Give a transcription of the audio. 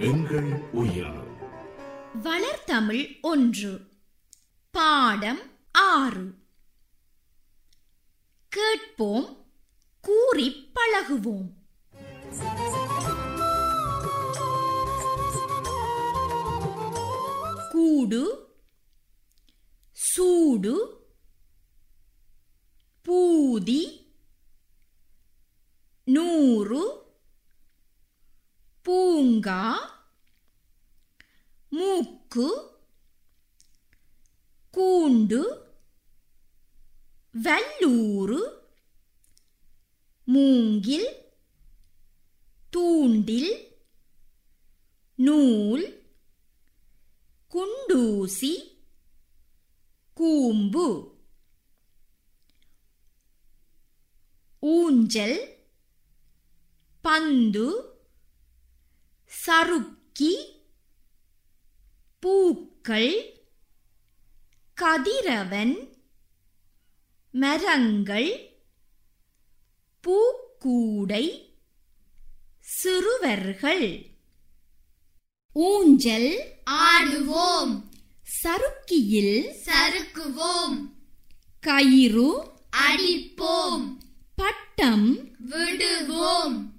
எங்கள் உயிர் வளர்தமிழ் ஒன்று பாடம் ஆறு கேட்போம் கூறிப் பழகுவோம் கூடு சூடு பூதி நூறு பூங்கா மூக்கு கூண்டு வல்லூறு மூங்கில் தூண்டில் நூல் குண்டூசி கூம்பு ஊஞ்சல் பந்து சறுக்கி பூக்கள் கதிரவன் மரங்கள் பூக்கூடை சிறுவர்கள் ஊஞ்சல் ஆடுவோம் சறுக்கியில் சறுக்குவோம் கயிறு அடிப்போம் பட்டம் விடுவோம்